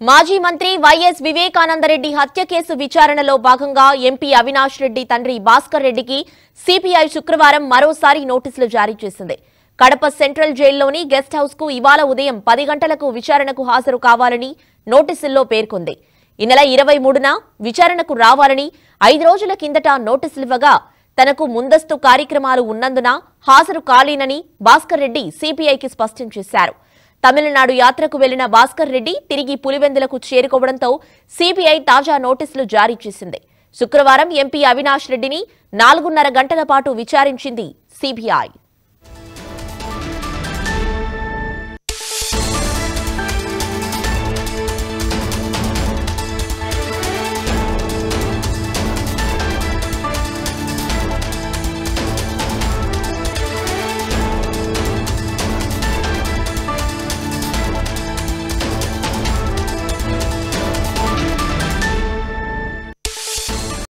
మాజీ మంత్రి వైఎస్ వివేకానందరెడ్డి హత్య కేసు విచారణలో భాగంగా ఎంపీ అవినాష్ రెడ్డి తండ్రి భాస్కర్ రెడ్డికి సిపిఐ శుక్రవారం మరోసారి నోటీసులు జారీ చేసింది కడప సెంట్రల్ జైల్లోని గెస్ట్ హౌస్ కు ఇవాళ ఉదయం పది గంటలకు విచారణకు హాజరు కావాలని నోటీసుల్లో పేర్కొంది ఈ నెల ఇరవై మూడున విచారణకు రావాలని ఐదు రోజుల కిందట నోటీసులివ్వగా తనకు ముందస్తు కార్యక్రమాలు ఉన్నందున హాజరు కాలేనని భాస్కర్ రెడ్డి సిపిఐకి స్పష్టం చేశారు తమిళనాడు యాత్రకు వెళ్లిన భాస్కర్ రెడ్డి తిరిగి పులివెందులకు చేరుకోవడంతో సిబిఐ తాజా నోటీసులు జారీ చేసింది శుక్రవారం ఎంపీ అవినాష్ రెడ్డిని నాలుగున్నర గంటల పాటు విచారించింది సిబిఐ